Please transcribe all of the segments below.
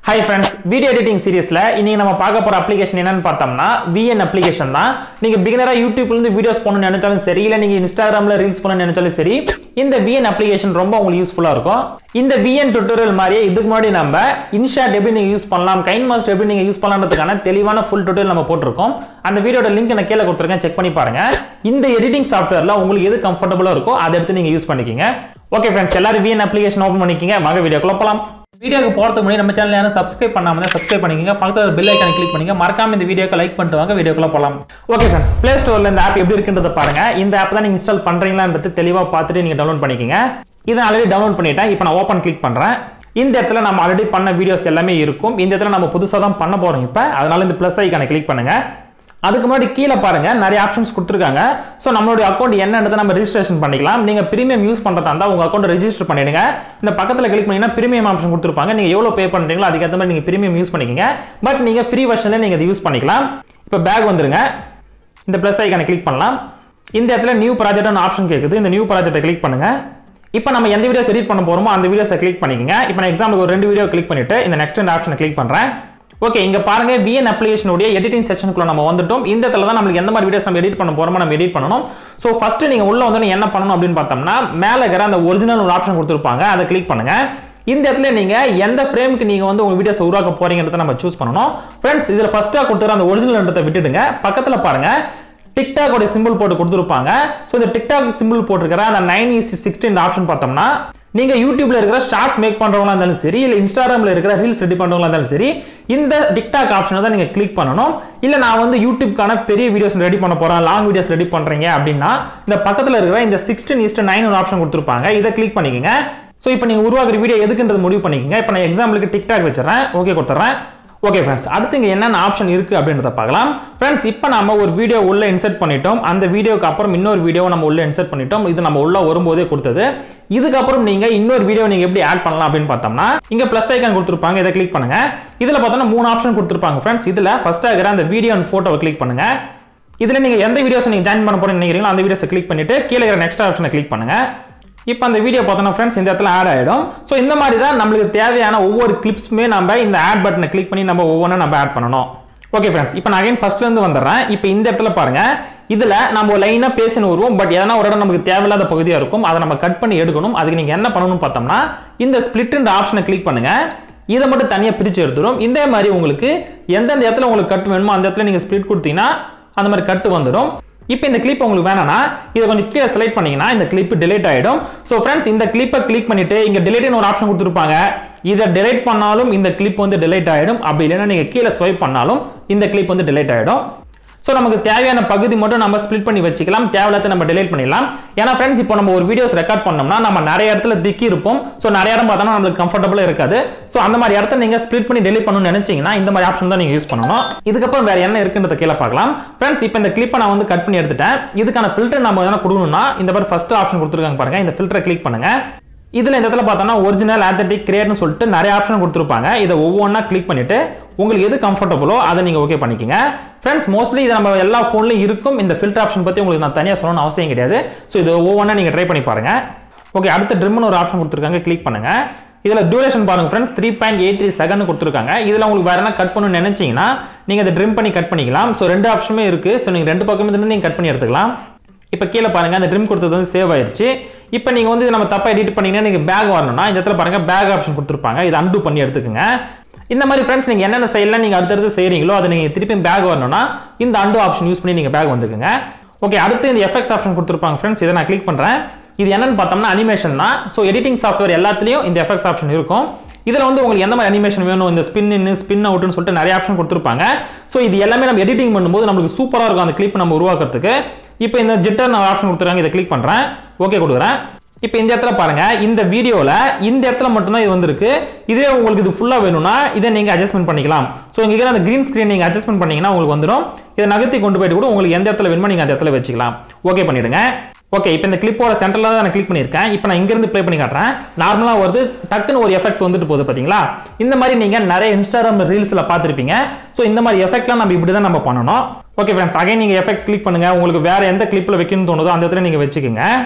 hi friends video editing சீரிஸ்ல இன்னைக்கு நம்ம பார்க்க போற அப்ளிகேஷன் என்னன்னு பார்த்தோம்னா விஎன் அப்ளிகேஷன் தான் நீங்க பிகினரா யூடியூப்ல இருந்து வீடியோஸ் பண்ணணும்னு நினைச்சாலும் சரி இல்ல நீங்க இன்ஸ்டாகிராம்ல ரீல்ஸ் பண்ணணும்னு நினைச்சாலும் சரி இந்த விஎன் அப்ளிகேஷன் ரொம்ப உங்களுக்கு யூஸ்ஃபுல்லா இருக்கும் இந்த விஎன் டுட்டோரியல் மாதிரியே இதுக்கு முன்னாடி நம்ம இன்ஷாட் எப்படி நீங்க யூஸ் பண்ணலாம் கைன் மாஸ்டர் எப்படி நீங்க யூஸ் பண்ணலாம்ன்றதுக்கான தெளிவான ஃபுல் டுட்டோரியல் நம்ம போட்டிருக்கோம் அந்த வீடியோட லிங்க் நான் கீழே கொடுத்துருக்கேன் செக் பண்ணி பாருங்க இந்த எடிட்டிங் சாஃப்ட்வேர்ல உங்களுக்கு எது கம்ஃபர்டபுளா இருக்கோ அதை எடுத்து நீங்க யூஸ் பண்ணிக்கங்க ஓகே ஃப்ரெண்ட்ஸ் எல்லாரும் விஎன் அப்ளிகேஷன் ஓப்பன் பண்ணிக்கங்க வாங்க வீடியோக்குள்ள போலாம் வீடியோக்கு போகிறதுக்கு முன்னாடி நம்ம சேனல் யாரும் சப்ஸ்கிரைப் பண்ணாம தான் சப்ஸ்கிரைப் பண்ணிக்கங்க பக்கத்தில் பெல் ஐக்கான கிளிக் பண்ணிங்க மறக்காம இந்த வீடியோக்கு லைக் பண்ணிட்டு வாங்க வீடியோக்குள்ள போகலாம் ஓகே ஃப்ரெண்ட்ஸ் ப்ளே ஸ்டோரில் இந்த ஆப் எப்படி இருக்குன்றத பாருங்க இந்த ஆப் தான் நீங்கள் இன்ஸ்டால் பண்ணுறீங்களான்றது தெளிவாக பார்த்துட்டு நீங்கள் டவுன்லோட் பண்ணிக்கங்க இதை ஆல்ரெடி டவுன்லோட் பண்ணிட்டேன் இப்போ நான் ஓப்பன் கிளிக் பண்ணுறேன் இந்த இடத்துல நம்ம ஆல்ரெடி பண்ண வீடியோஸ் எல்லாமே இருக்கும் இந்த இடத்துல நம்ம புதுசாக தான் பண்ண போகிறோம் இப்போ அதனால இந்த ப்ளஸ் ஐக்கான கிளிக் பண்ணுங்க அதுக்கு முன்னாடி கீழே பாருங்க நிறைய ஆப்ஷன்ஸ் கொடுத்துருக்காங்க ஸோ நம்மளுடைய அக்கௌண்ட் என்னன்றதை நம்ம ரெஜிஸ்ட்ரேஷன் பண்ணிக்கலாம் நீங்க பிரீமியம் யூஸ் பண்றதா இருந்தால் உங்க அக்கௌண்ட் ரெஜிஸ்டர் பண்ணிடுங்க இந்த பக்கத்தில் கிளிக் பண்ணீங்கன்னா பிரீமியம் ஆப்ஷன் கொடுத்துருப்பாங்க நீங்க எவ்வளோ பே பண்றீங்களோ அதுக்கேற்ற மாதிரி நீங்க பிரீமியம் யூஸ் பண்ணிக்கங்க பட் நீங்க ஃப்ரீ வெர்ஷன்ல நீங்க இதை யூஸ் பண்ணிக்கலாம் இப்போ பேக் வந்துருங்க இந்த ப்ளஸ் ஐக்கான கிளிக் பண்ணலாம் இந்த இடத்துல நியூ ப்ராஜெக்ட்னு ஆப்ஷன் கேட்குது இந்த நியூ ப்ராஜெக்ட்டை கிளிக் பண்ணுங்க இப்போ நம்ம எந்த வீடியோஸ் எடிட் பண்ண போறோமோ அந்த வீடியோஸை கிளிக் பண்ணிக்கங்க இப்போ நான் எக்ஸாம்பிளுக்கு ஒரு ரெண்டு வீடியோ கிளிக் பண்ணிட்டு இந்த நெக்ஸ்ட் இந்த ஆப்ஷனை கிளிக் பண்றேன் ஓகே இங்க பாருங்க விஎன் அப்ளிகேஷனுடைய எடிட்டிங் செக்ஷனுக்குள்ள நம்ம வந்துட்டோம் இந்த இடத்துல தான் நம்மளுக்கு எந்த மாதிரி வீடியோஸ் நம்ம எடிட் பண்ண போறோமோ நம்ம எடிட் பண்ணணும் ஸோ ஃபர்ஸ்ட் நீங்க உள்ள வந்து என்ன பண்ணணும் அப்படின்னு பார்த்தோம்னா மேலே இருக்கிற அந்த ஒரிஜினல் ஒரு ஆப்ஷன் கொடுத்துருப்பாங்க அதை கிளிக் பண்ணுங்க இந்த இடத்துல நீங்க எந்த ஃப்ரேமுக்கு நீங்க வந்து உங்க வீடியோஸ் உருவாக்க போறீங்கிறத நம்ம சூஸ் பண்ணணும் ஃப்ரெண்ட்ஸ் இதுல ஃபர்ஸ்டா கொடுத்துற அந்த ஒரிஜினல் விட்டுடுங்க பக்கத்துல பாருங்க டிக்டாக் உடைய சிம்பிள் போட்டு கொடுத்துருப்பாங்க ஸோ இந்த டிக்டாக் சிம்பிள் போட்டிருக்கிற அந்த நைன் இஸ் சிக்ஸ்டின் ஆப்ஷன் பார்த்தோம்னா நீங்க யூடியூப்ல இருக்கிற ஷார்ட்ஸ் மேக் பண்றவங்களா இருந்தாலும் சரி இல்ல இன்ஸ்டாகிராம்ல இருக்கிற ரீல்ஸ் ரெடி பண்றவங்களா இருந்தாலும் சரி இந்த டிக்டாக் ஆப்ஷனை தான் நீங்க கிளிக் பண்ணணும் இல்ல நான் வந்து யூடியூப்க்கான பெரிய வீடியோஸ் ரெடி பண்ண போறேன் லாங் வீடியோஸ் ரெடி பண்றீங்க அப்படின்னா இந்த பக்கத்துல இருக்கிற இந்த சிக்ஸ்டின் இஸ்ட் நைன் ஒரு ஆப்ஷன் கொடுத்துருப்பாங்க இதை கிளிக் பண்ணிக்கங்க ஸோ இப்போ நீங்க உருவாக்குற வீடியோ எதுக்குன்றது முடிவு பண்ணிக்கங்க இப்போ நான் எக்ஸாம்பிளுக்கு டிக்டாக் வச்சுறேன் ஓகே கொடுத்துறேன் ஓகே ஃப்ரெண்ட்ஸ் அடுத்து இங்கே என்னென்ன ஆப்ஷன் இருக்குது அப்படின்றத பார்க்கலாம் ஃப்ரெண்ட்ஸ் இப்போ நம்ம ஒரு வீடியோ உள்ள இன்சர்ட் பண்ணிட்டோம் அந்த வீடியோக்கு அப்புறம் இன்னொரு வீடியோ நம்ம உள்ள இன்சர்ட் பண்ணிட்டோம் இது நம்ம உள்ள வரும்போதே கொடுத்தது இதுக்கப்புறம் நீங்கள் இன்னொரு வீடியோ நீங்கள் எப்படி ஆட் பண்ணலாம் அப்படின்னு பார்த்தோம்னா இங்கே ப்ளஸ் ஐக்கான் கொடுத்துருப்பாங்க இதை கிளிக் பண்ணுங்க இதில் பார்த்தோம்னா மூணு ஆப்ஷன் கொடுத்துருப்பாங்க ஃப்ரெண்ட்ஸ் இதில் ஃபர்ஸ்ட் ஆகிற அந்த வீடியோ அண்ட் ஃபோட்டோவை கிளிக் பண்ணுங்க இதில் நீங்கள் எந்த வீடியோஸ் நீங்கள் ஜாயின் பண்ண போறீங்கன்னு நினைக்கிறீங்களோ அந்த வீடியோஸை கிளிக் பண்ணிட்டு கீழே இருக்கிற நெக்ஸ்ட் ஆப்ஷனை கிளிக் பண்ணுங்க இப்போ அந்த வீடியோ பார்த்தோன்னா ஃப்ரெண்ட்ஸ் இந்த இடத்துல ஆட் ஆகிடும் ஸோ இந்த மாதிரி தான் நம்மளுக்கு தேவையான ஒவ்வொரு கிளிப்ஸுமே நம்ம இந்த ஆட் பட்டனை கிளிக் பண்ணி நம்ம ஒவ்வொன்றும் நம்ம ஆட் பண்ணணும் ஓகே ஃப்ரெண்ட்ஸ் இப்போ நான் அகைன் ஃபர்ஸ்ட்லேருந்து வந்துடுறேன் இப்போ இந்த இடத்துல பாருங்க இதில் நம்ம லைனாக பேசின்னு வருவோம் பட் எதனா ஒரு இடம் நமக்கு தேவையில்லாத பகுதியாக இருக்கும் அதை நம்ம கட் பண்ணி எடுக்கணும் அதுக்கு நீங்கள் என்ன பண்ணணும்னு பார்த்தோம்னா இந்த ஸ்பிளிட்ன்ற ஆப்ஷனை கிளிக் பண்ணுங்க இதை மட்டும் தனியாக பிரித்து எடுத்துரும் இந்த மாதிரி உங்களுக்கு எந்தெந்த இடத்துல உங்களுக்கு கட் வேணுமோ அந்த இடத்துல நீங்கள் ஸ்பிளிட் கொடுத்தீங்கன்னா அந்த மாதிரி கட்டு வந்துடும் இப்போ இந்த கிளிப் உங்களுக்கு வேணாம்னா இதை கொஞ்சம் கீழே செலக்ட் பண்ணீங்கன்னா இந்த கிளிப் டிலேட் ஆகிடும் ஸோ ஃப்ரெண்ட்ஸ் இந்த கிளிப்பை கிளிக் பண்ணிட்டு இங்கே டிலேட்னு ஒரு ஆப்ஷன் கொடுத்துருப்பாங்க இதை டிலேட் பண்ணாலும் இந்த கிளிப் வந்து டிலேட் ஆகிடும் அப்படி இல்லைன்னா நீங்கள் கீழே ஸ்வைப் பண்ணாலும் இந்த கிளிப் வந்து டிலேட் ஆகிடும் ஸோ நமக்கு தேவையான பகுதி மட்டும் நம்ம ஸ்ப்ளிட் பண்ணி வச்சுக்கலாம் தேவையில்லாத நம்ம டிலேட் பண்ணிடலாம் ஏன்னா ஃப்ரெண்ட்ஸ் இப்போ நம்ம ஒரு வீடியோஸ் ரெக்கார்ட் பண்ணோம்னா நம்ம நிறைய இடத்துல திக்கி இருப்போம் ஸோ நிறைய இடம் பார்த்தோம்னா நம்மளுக்கு கம்ஃபர்டபுளாக இருக்காது ஸோ அந்த மாதிரி இடத்த நீங்கள் ஸ்ப்ளிட் பண்ணி டெலிட் பண்ணணும்னு நினைச்சீங்கன்னா இந்த மாதிரி ஆப்ஷன் தான் நீங்கள் யூஸ் பண்ணணும் இதுக்கப்புறம் வேற என்ன இருக்குன்றத கீழே பார்க்கலாம் ஃப்ரெண்ட்ஸ் இப்போ இந்த கிளிப்பை நான் வந்து கட் பண்ணி எடுத்துட்டேன் இதுக்கான ஃபில்டர் நம்ம எதனா கொடுக்கணும்னா இந்த மாதிரி ஃபர்ஸ்ட் ஆப்ஷன் கொடுத்துருக்காங்க பாருங்க இந்த ஃபில்டரை கிளிக் பண்ணுங்க இதில் இந்த இடத்துல பார்த்தோம்னா ஒரிஜினல் ஆத்தட்டிக் கிரியேட்னு சொல்லிட்டு நிறைய ஆப்ஷன் கொடுத்துருப்பாங்க இதை ஒவ்வொன்றா கிளிக் பண்ணிட்டு உங்களுக்கு எது கம்ஃபர்டபுளோ அதை நீங்கள் ஓகே பண்ணிக்கங்க ஃப்ரெண்ட்ஸ் மோஸ்ட்லி இது நம்ம எல்லா ஃபோன்லையும் இருக்கும் இந்த ஃபில்டர் ஆப்ஷன் பற்றி உங்களுக்கு நான் தனியாக சொல்லணும்னு அவசியம் கிடையாது ஸோ இது ஒவ்வொன்றா நீங்கள் ட்ரை பண்ணி பாருங்க ஓகே அடுத்த ட்ரிம்னு ஒரு ஆப்ஷன் கொடுத்துருக்காங்க கிளிக் பண்ணுங்க இதில் டியூரேஷன் பாருங்க friends three point eight three second கொடுத்துருக்காங்க இதில் உங்களுக்கு வேறு என்ன கட் பண்ணணும்னு நினைச்சீங்கன்னா நீங்கள் அதை ட்ரிம் பண்ணி கட் பண்ணிக்கலாம் ஸோ ரெண்டு ஆப்ஷனுமே இருக்குது ஸோ நீங்கள் ரெண்டு பக்கமே இருந்து நீங்கள் கட் பண்ணி எடுத்துக்கலாம் இப்போ கீழே பாருங்க அந்த ட்ரிம் கொடுத்தது வந்து சேவ் ஆயிடுச்சு இப்போ நீங்கள் வந்து நம்ம தப்பாக எடிட் பண்ணீங்கன்னா நீங்கள் பேக் வரணும்னா இந்த இடத்துல பாருங்க பேக் ஆப்ஷன் கொடுத்துருப்பாங்க இதை அன்டூ பண்ணி எடுத்துக்கோங்க இந்த மாதிரி ஃப்ரெண்ட்ஸ் நீங்கள் என்னென்ன செய்யலாம் நீங்கள் அடுத்தடுத்து செய்கிறீங்களோ அதை நீங்கள் திருப்பி பேக் வரணும்னா இந்த அன்டூ ஆப்ஷன் யூஸ் பண்ணி நீங்கள் பேக் வந்துக்குங்க ஓகே அடுத்து இந்த எஃபெக்ட்ஸ் ஆப்ஷன் கொடுத்துருப்பாங்க ஃப்ரெண்ட்ஸ் இதை நான் கிளிக் பண்ணுறேன் இது என்னன்னு பார்த்தோம்னா அனிமேஷன் தான் ஸோ எடிட்டிங் சாஃப்ட்வேர் எல்லாத்துலேயும் இந்த எஃபெக்ட்ஸ் ஆப்ஷன் இருக்கும் இதில் வந்து உங்களுக்கு எந்த மாதிரி அனிமேஷன் வேணும் இந்த ஸ்பின் இன் ஸ்பின் அவுட்னு சொல்லிட்டு நிறைய ஆப்ஷன் கொடுத்துருப்பாங்க ஸோ இது எல்லாமே நம்ம எடிட்டிங் பண்ணும்போது நம்மளுக்கு சூப்பராக இருக்கும் அந்த கிளிப் நம்ம உருவாக்குறதுக்கு இப்போ இந்த ஜிட்டர் நான் ஆப்ஷன் கொடுத்துருக்காங்க இதை கிளிக் பண்ணுறேன் ஓகே கொடுக்குறேன் இப்போ இந்த இடத்துல பாருங்க இந்த வீடியோவில் இந்த இடத்துல மட்டும்தான் இது வந்திருக்கு இதே உங்களுக்கு இது ஃபுல்லாக வேணும்னா இதை நீங்கள் அட்ஜஸ்ட்மெண்ட் பண்ணிக்கலாம் ஸோ இங்கே இருக்கிற அந்த க்ரீன் ஸ்க்ரீன் நீங்கள் அட்ஜஸ்ட்மெண்ட் பண்ணீங்கன்னா உங்களுக்கு வந்துடும் இதை நகர்த்தி கொண்டு போயிட்டு கூட உங்களுக்கு எந்த இடத்துல வேணுமோ நீங்கள் அந்த இடத்துல வச்சுக்கலாம் ஓகே பண்ணிடுங்க ஓகே இப்போ இந்த கிளிப்போட சென்டரில் தான் நான் கிளிக் பண்ணியிருக்கேன் இப்போ நான் இங்கேருந்து ப்ளே பண்ணி காட்டுறேன் நார்மலாக வருது டக்குன்னு ஒரு எஃபெக்ட்ஸ் வந்துட்டு போகுது பார்த்தீங்களா இந்த மாதிரி நீங்கள் நிறைய இன்ஸ்டாகிராம் ரீல்ஸில் பார்த்துருப்பீங்க ஸோ இந்த மாதிரி எஃபெக்ட்லாம் நம்ம இப்படி தான் நம்ம பண்ணணும் ஓகே ஃப்ரெண்ட்ஸ் அகைன் நீங்கள் எஃபெக்ட்ஸ் கிளிக் பண்ணுங்கள் உங்களுக்கு வேறு எந்த கிளிப்பில் வைக்கணும்னு தோணுதோ அந்த இடத்துல நீங்கள் வச்சுக்கோங்க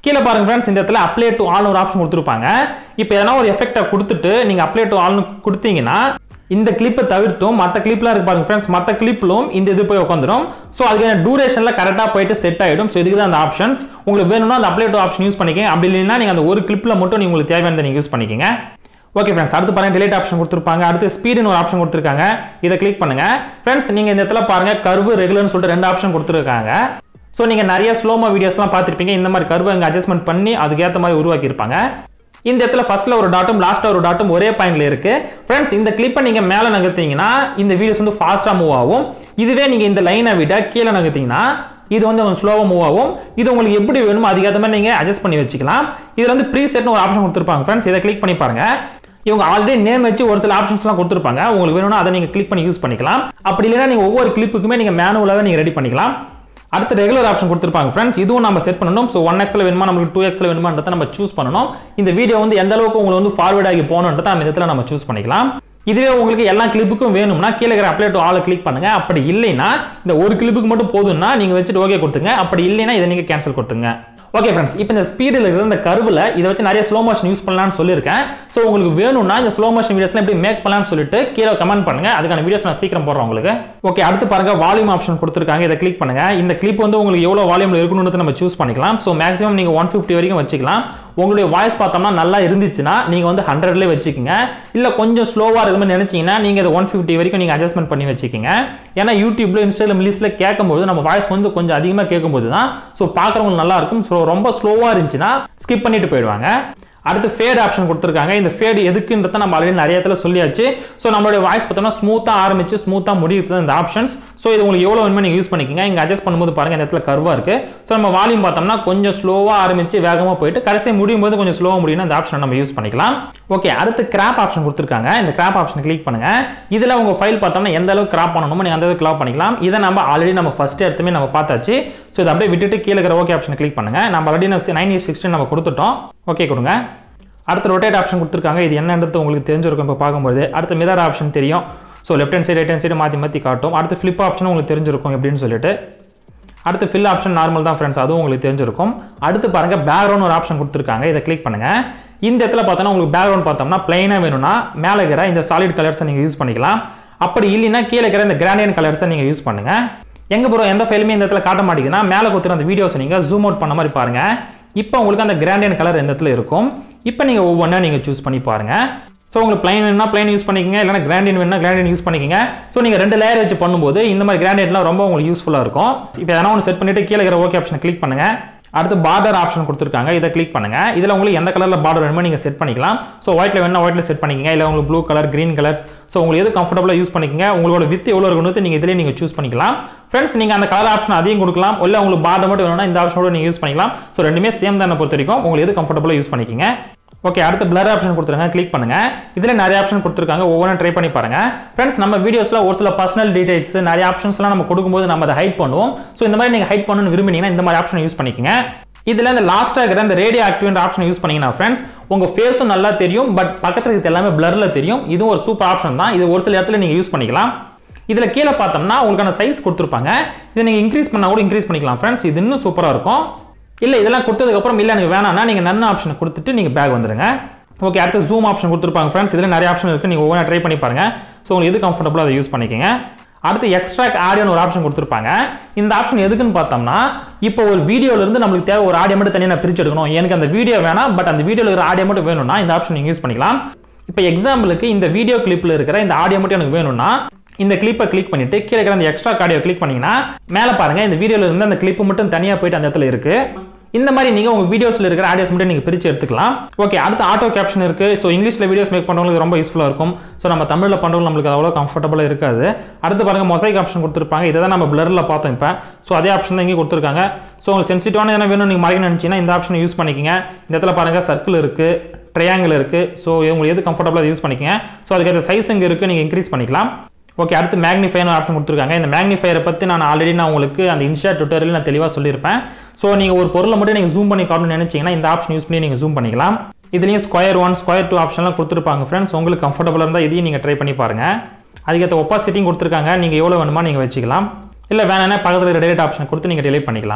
கீழே பாருங்க ஃப்ரெண்ட்ஸ் இந்த இடத்துல அப்ளை டு ஆல் ஒரு ஆப்ஷன் கொடுத்துருப்பாங்க இப்போ எதனா ஒரு எஃபெக்டை கொடுத்துட்டு நீங்கள் அப்ளை டு ஆல்னு கொடுத்தீங்கன்னா இந்த கிளிப்பை தவிர்த்தும் மற்ற கிளிப்லாம் இருக்கு பாருங்க ஃப்ரெண்ட்ஸ் மற்ற கிளிப்லும் இந்த இது போய் உட்காந்துரும் ஸோ அதுக்கான டூரேஷனில் கரெக்டாக போயிட்டு செட் ஆகிடும் ஸோ இதுக்கு தான் அந்த ஆப்ஷன்ஸ் உங்களுக்கு வேணும்னா அந்த அப்ளை டு ஆப்ஷன் யூஸ் பண்ணிக்கங்க அப்படி இல்லைன்னா நீங்கள் அந்த ஒரு கிளிப்பில் மட்டும் நீங்கள் உங்களுக்கு தேவையானதை நீங்கள் யூஸ் பண்ணிக்கங்க ஓகே ஃப்ரெண்ட்ஸ் அடுத்து பாருங்க டிலேட் ஆப்ஷன் கொடுத்துருப்பாங்க அடுத்து ஸ்பீடுன்னு ஒரு ஆப்ஷன் கொடுத்துருக்காங்க இதை கிளிக் பண்ணுங்க ஃப்ரெண்ட்ஸ் நீங்கள் இந்த இடத்துல பாருங்க கர்வு ரெகுலர்னு சொல்லிட்டு ரெண்டு ஆப்ஷன் கொடுத்துருக்காங்க ஸோ நீங்கள் நிறைய ஸ்லோமோ வீடியோஸ்லாம் பார்த்துருப்பீங்க இந்த மாதிரி கர்வை இங்கே அட்ஜஸ்ட்மெண்ட் பண்ணி அதுக்கேற்ற மாதிரி உருவாக்கியிருப்பாங்க இந்த இடத்துல ஃபர்ஸ்ட்ல ஒரு டாட்டும் லாஸ்ட்ல ஒரு டாட்டும் ஒரே பாயிண்ட்ல இருக்கு ஃப்ரெண்ட்ஸ் இந்த கிளிப்பை நீங்க மேல நகர்த்தீங்கன்னா இந்த வீடியோஸ் வந்து ஃபாஸ்டா மூவ் ஆகும் இதுவே நீங்க இந்த லைனை விட கீழே நகர்த்தீங்கன்னா இது வந்து கொஞ்சம் ஸ்லோவாக மூவ் ஆகும் இது உங்களுக்கு எப்படி வேணுமோ அதுக்கேற்ற மாதிரி நீங்கள் அட்ஜஸ்ட் பண்ணி வச்சுக்கலாம் இதில் வந்து ப்ரீ செட்னு ஒரு ஆப்ஷன் கொடுத்துருப்பாங்க ஃப்ரெண்ட்ஸ் இதை கிளிக் பண்ணி பாருங்க இவங்க ஆல்ரெடி நேம் வச்சு ஒரு சில ஆப்ஷன்ஸ்லாம் கொடுத்துருப்பாங்க உங்களுக்கு வேணும்னா அதை நீங்கள் கிளிக் பண்ணி யூஸ் பண்ணிக்கலாம் அப்படி இல்லைன்னா நீங்கள் ஒவ்வொரு கிளிப்புக்குமே நீங்கள் மேனுவலாகவே நீங்கள் ரெடி பண்ணிக்கலாம் அடுத்து ரெகுலர் ஆப்ஷன் கொடுத்துருப்பாங்க ஃப்ரெண்ட்ஸ் இதுவும் நம்ம செட் பண்ணணும் ஸோ ஒன் எக்ஸ்ல வேணுமா நமக்கு டூ எக்ஸ்ல வேணுமான்றதை நம்ம சூஸ் பண்ணணும் இந்த வீடியோ வந்து எந்த அளவுக்கு உங்களுக்கு வந்து ஃபார்வர்ட் ஆகி போகணுன்றதை நம்ம இடத்துல நம்ம சூஸ் பண்ணிக்கலாம் இதுவே உங்களுக்கு எல்லா கிளிப்புக்கும் வேணும்னா கீழே இருக்கிற அப்ளை டு ஆளை கிளிக் பண்ணுங்க அப்படி இல்லைன்னா இந்த ஒரு கிளிப்புக்கு மட்டும் போதும்னா நீங்க வச்சுட்டு ஓகே கொடுத்துங்க அப்படி இல்லைன்னா இதை நீங்க கேன்சல் கொடுத்துங்க ஓகே ஃப்ரெண்ட்ஸ் இப்போ இந்த ஸ்பீடில் இருக்கிற இந்த கருவில் இதை வச்சு நிறைய ஸ்லோ மோஷன் யூஸ் பண்ணலாம்னு சொல்லியிருக்கேன் ஸோ உங்களுக்கு வேணும்னா இந்த ஸ்லோ மோஷன் வீடியோஸ்லாம் எப்படி மேக் பண்ணலாம்னு சொல்லிட்டு கீழே கமெண்ட் பண்ணுங்க அதுக்கான வீடியோஸ் நான் சீக்கிரம் போடுறேன் உங்களுக்கு ஓகே அடுத்து பாருங்க வால்யூம் ஆப்ஷன் கொடுத்துருக்காங்க இதை கிளிக் பண்ணுங்க இந்த கிளிப் வந்து உங்களுக்கு எவ்வளோ வால்யூமில் இருக்கணும்னு நம்ம சூஸ் பண்ணிக்கலாம் ஸோ மேக்ஸிமம் நீங்கள் ஒன் ஃபிஃப்டி வரைக்கும் வச்சுக்கலாம் உங்களுடைய வாய்ஸ் பார்த்தோம்னா நல்லா இருந்துச்சுன்னா நீங்கள் வந்து ஹண்ட்ரட்லேயே வச்சுக்கோங்க இல்லை கொஞ்சம் ஸ்லோவாக இருக்குன்னு நினச்சிங்கன்னா நீங்கள் இதை ஒன் ஃபிஃப்டி வரைக்கும் நீங்கள் அட்ஜஸ்ட்மெண்ட் பண்ணி வச்சுக்கோங்க ஏன்னா யூடியூப்ல இன்ஸ்டாகிராம் மில்லிஸில் கேட்கும்போது நம்ம வாய்ஸ் வந்து கொஞ்சம் அதிகமாக கேட்கும்போது தான் ஸோ பார்க்குறவங்களுக்கு நல்லா இருக்கும் ஸோ ரொம்ப ஸ்லோவாக இருந்துச்சுன்னா ஸ்கிப் பண்ணிட்டு போயிடுவாங்க அடுத்து ஃபேட் ஆப்ஷன் கொடுத்துருக்காங்க இந்த ஃபேட் எதுக்குன்றத நம்ம ஆல்ரெடி நிறைய இடத்துல சொல்லியாச்சு ஸோ நம்மளுடைய வாய்ஸ் பார்த்தோம்னா ஸ்மூத்தாக ஆரம்பிச்சு ஸ்மூத்தாக முடியுது இந்த ஆப்ஷன்ஸ் ஸோ இது உங்களுக்கு எவ்வளோ வேணுமோ நீங்கள் யூஸ் பண்ணிக்கோங்க இங்கே அட்ஜஸ்ட் பண்ணும்போது பாருங்க இந்த இடத்துல கர்வாக இருக்கு ஸோ நம்ம வால்யூம் பார்த்தோம்னா கொஞ்சம் ஸ்லோவாக ஆரம்பிச்சு வேகமாக போயிட்டு கடைசி முடியும் போது கொஞ்சம் ஸ்லோவாக முடியும்னா இந்த ஆப்ஷன் நம்ம யூஸ் பண்ணிக்கலாம் ஓகே அடுத்து கிராப் ஆப்ஷன் கொடுத்துருக்காங்க இந்த கிராப் ஆப்ஷன் கிளிக் பண்ணுங்க இதில் உங்கள் ஃபைல் பார்த்தோம்னா எந்த அளவுக்கு கிராப் பண்ணணுமோ நீங்கள் அந்த அளவுக்கு கிராப் பண்ணிக்கலாம் இதை நம்ம ஆல்ரெடி நம்ம ஃபர்ஸ்ட் எடுத்துமே நம்ம பார்த்தாச்சு ஸோ இதை அப்படியே விட்டுட்டு கீழே இருக்கிற ஓகே ஆப்ஷன் கிளிக் பண்ணுங்க நம்ம ஆல்ரெடி நைன் இயர் சிக்ஸ்டின் நம்ம கொடுத்துட்டோம் ஓகே கொடுங்க அடுத்து ரொட்டேட் ஆப்ஷன் கொடுத்துருக்காங்க இது என்னன்றது உங்களுக்கு தெரிஞ்சிருக்கும் இப்போ பார்க்கும்போது அடுத்து மிரர் ஆப்ஷன் தெரியும் so left hand side right hand side மாற்றி மாற்றி காட்டும் அடுத்து ஃப்ளிப் ஆப்ஷன் உங்களுக்கு தெரிஞ்சிருக்கும் எப்படின்னு சொல்லிட்டு அடுத்து ஃபில் ஆப்ஷன் நார்மல் தான் ஃப்ரெண்ட்ஸ் அதுவும் உங்களுக்கு தெரிஞ்சிருக்கும் அடுத்து பாருங்க பேக்ரவுண்ட் ஒரு ஆப்ஷன் கொடுத்துருக்காங்க இதை கிளிக் பண்ணுங்க இந்த இடத்துல பார்த்தோன்னா உங்களுக்கு பேக்ரவுண்ட் பார்த்தோம்னா பிளைனாக வேணும்னா மேலே இருக்கிற இந்த சாலிட் கலர்ஸை நீங்கள் யூஸ் பண்ணிக்கலாம் அப்படி இல்லைன்னா கீழே இருக்கிற இந்த கிராண்டியன் கலர்ஸை நீங்கள் யூஸ் பண்ணுங்க எங்க ப்ரோ எந்த ஃபைலுமே இந்த இடத்துல காட்ட மாட்டேங்குதுன்னா மேலே கொடுத்துற அந்த வீடியோஸை நீங்கள் ஜூம் அவுட் பண்ண மாதிரி பாருங்க இப்போ உங்களுக்கு அந்த கிராண்டியன் கலர் இந்த இடத்துல இருக்கும் இப்போ நீங்கள் ஒவ்வொன்றா நீங்கள் சூஸ் பண்ணி பாருங்க ஸோ உங்களுக்கு பிளைன் வேணும்னா பிளைன் யூஸ் பண்ணிக்கங்க இல்லைனா கிராண்டியன் வேணும்னா கிராண்டியன் யூஸ் பண்ணிக்கங்க ஸோ நீங்கள் ரெண்டு லேயர் வச்சு பண்ணும்போது இந்த மாதிரி கிராண்டியன்லாம் ரொம்ப உங்களுக்கு யூஸ்ஃபுல்லாக இருக்கும் இப்போ எதனா ஒன்று செட் பண்ணிட்டு கீழே இருக்கிற ஓகே ஆப்ஷனை கிளிக் பண்ணுங்க அடுத்து பார்டர் ஆப்ஷன் கொடுத்துருக்காங்க இதை கிளிக் பண்ணுங்க இதில் உங்களுக்கு எந்த கலரில் பார்டர் வேணுமோ நீங்கள் செட் பண்ணிக்கலாம் ஸோ ஒயிட்ல வேணா ஒயிட்ல செட் பண்ணிக்கங்க இல்லை உங்களுக்கு blue colour green colours so உங்களுக்கு எது கம்ஃபர்டபுளாக யூஸ் பண்ணிக்கங்க உங்களோட வித் எவ்வளோ இருக்கணும் நீங்கள் இதிலே நீங்கள் சூஸ் பண்ணிக்கலாம் ஃப்ரெண்ட்ஸ் நீங்கள் அந்த கலர் ஆப்ஷன் அதையும் கொடுக்கலாம் இல்லை உங்களுக்கு பார்டர் மட்டும் வேணும்னா இந்த ஆப்ஷனோட நீங்கள் யூஸ் பண்ணிக்கலாம் ஸோ ரெண்டுமே சேம் தான் பொறுத்த வரைக்கும் உங்களுக்கு எது கம்ஃபர்டபுளாக யூஸ் பண்ணிக்கங்க ஓகே அடுத்து பிளர் ஆப்ஷன் கொடுத்துருங்க கிளிக் பண்ணுங்க இதில் நிறைய ஆப்ஷன் கொடுத்துருக்காங்க ஒவ்வொன்றும் ட்ரை பண்ணி பாருங்க ஃப்ரெண்ட்ஸ் நம்ம வீடியோஸ்ல ஒரு சில பர்சனல் டீடைல்ஸ் நிறைய ஆப்ஷன்ஸ்லாம் நம்ம கொடுக்கும்போது நம்ம அதை ஹைட் பண்ணுவோம் ஸோ இந்த மாதிரி நீங்கள் ஹைட் பண்ணணும்னு விரும்பினீங்கன்னா இந்த மாதிரி ஆப்ஷன் யூஸ் பண்ணிக்கங்க இதில் இந்த லாஸ்ட்டாக இருக்கிற இந்த ரேடியோ ஆக்டிவ்ன்ற ஆப்ஷன் யூஸ் பண்ணீங்கன்னா ஃப்ரெண்ட்ஸ் உங்கள் ஃபேஸும் நல்லா தெரியும் பட் பக்கத்தில் இருக்கிறது எல்லாமே பிளர்ல தெரியும் இதுவும் ஒரு சூப்பர் ஆப்ஷன் தான் இது ஒரு சில இடத்துல நீங்கள் யூஸ் பண்ணிக்கலாம் இதில் கீழே பார்த்தோம்னா உங்களுக்கான சைஸ் கொடுத்துருப்பாங்க இதை நீங்கள் இன்க்ரீஸ் பண்ணால் கூட இன்க்ரீஸ் பண்ணிக்கலாம் ஃப்ரெண்ட்ஸ் இது இன்னும் சூப்பராக இருக்கும் இல்லை இதெல்லாம் கொடுத்ததுக்கப்புறம் இல்லை எனக்கு வேணாம்னா நீங்கள் நன் ஆப்ஷன் கொடுத்துட்டு நீங்கள் பேக் வந்துருங்க ஓகே அடுத்து ஜூம் ஆப்ஷன் கொடுத்துருப்பாங்க ஃப்ரெண்ட்ஸ் இதில் நிறைய ஆப்ஷன் இருக்குது நீங்கள் ஒவ்வொன்றா ட்ரை பண்ணி பாருங்க ஸோ உங்களுக்கு எது கம்ஃபர்டபுளோ அதை யூஸ் பண்ணிக்கோங்க அடுத்து எக்ஸ்ட்ராக்ட் ஆடியோன்னு ஒரு ஆப்ஷன் கொடுத்துருப்பாங்க இந்த ஆப்ஷன் எதுக்குன்னு பார்த்தோம்னா இப்போ ஒரு வீடியோல இருந்து நம்மளுக்கு தேவை ஒரு ஆடியோ மட்டும் தனியாக நான் பிரிச்சு எடுக்கணும் எனக்கு அந்த வீடியோ வேணாம் பட் அந்த வீடியோவில் இருக்கிற ஆடியோ மட்டும் வேணும்னா இந்த ஆப்ஷன் நீங்கள் யூஸ் பண்ணிக்கலாம் இப்போ எக்ஸாம்பிளுக்கு இந்த வீடியோ கிளிப்பில் இருக்கிற இந்த ஆடியோ மட்டும் எனக்கு வேணும்னா இந்த கிளிப்பை கிளிக் பண்ணிட்டு கீழே இருக்கிற அந்த எக்ஸ்ட்ரா ஆடியோ கிளிக் பண்ணீங்கன்னா மேலே பாருங்க இந்த வீடியோல இருந்து அந்த கிளிப் மட்டும் தனியாக போயிட்டு அந்த இடத்துல இருக்கு இந்த மாதிரி நீங்க உங்க வீடியோஸ்ல இருக்கிற ஆடியோஸ் மட்டும் நீங்க பிரிச்சு எடுத்துக்கலாம் ஓகே அடுத்து ஆட்டோ கேப்ஷன் இருக்கு ஸோ இங்கிலீஷ்ல வீடியோஸ் மேக் பண்றவங்களுக்கு ரொம்ப யூஸ்ஃபுல்லா இருக்கும் ஸோ நம்ம தமிழ்ல பண்றவங்க நம்மளுக்கு அவ்வளோ கம்ஃபர்டபுளா இருக்காது அடுத்து பாருங்க மொசைக் ஆப்ஷன் கொடுத்துருப்பாங்க இதை தான் நம்ம பிளர்ல பார்த்தோம் இப்போ ஸோ அதே ஆப்ஷன் தான் இங்கே கொடுத்துருக்காங்க ஸோ உங்களுக்கு சென்சிட்டிவான எதனா வேணும் நீங்கள் மறைக்க நினச்சிங்கன்னா இந்த ஆப்ஷனை யூஸ் பண்ணிக்கங்க இந்த இடத்துல பாருங்க சர்க்கிள் இருக்கு ட்ரையாங்கிள் இருக்கு ஸோ உங்களுக்கு எது கம்ஃபர்டபுளாக யூஸ் பண்ணிக்கங்க ஸோ அதுக்கு சைஸ் இங்கே இருக்கு நீங்கள் இன்க்ரீஸ் பண்ணிக்கலாம் ஓகே அடுத்து மேக்னிஃபைன்னு ஆப்ஷன் கொடுத்துருக்காங்க இந்த மேக்னிஃபையரை பற்றி நான் ஆல்ரெடி நான் உங்களுக்கு அந்த இன்ஸ்டா டுட்டோரியல் நான் தெளிவாக சொல்லியிருப்பேன் ஸோ நீங்கள் ஒரு பொருளை மட்டும் நீங்கள் ஜூம் பண்ணி காட்டணும்னு நினச்சிங்கன்னா இந்த ஆப்ஷன் யூஸ் பண்ணி நீங்கள் ஜூம் பண்ணிக்கலாம் இதுலேயும் ஸ்கொயர் ஒன் ஸ்கொயர் டூ ஆப்ஷன்லாம் கொடுத்துருப்பாங்க ஃப்ரெண்ட்ஸ் உங்களுக்கு கம்ஃபர்டபுளாக இருந்தால் இதையும் நீங்கள் ட்ரை பண்ணி பாருங்கள் அதுக்கேற்ற ஒப்பாசிட்டியும் கொடுத்துருக்காங்க நீங்கள் எவ்வளோ வேணுமா நீங்கள் வச்சுக்கலாம் இல்லை வேணாம்னா பக்கத்தில் இருக்கிற டெலிட் ஆப்ஷன் கொடுத்து நீங்கள் டெலிட் பண்ணிக்கலாம்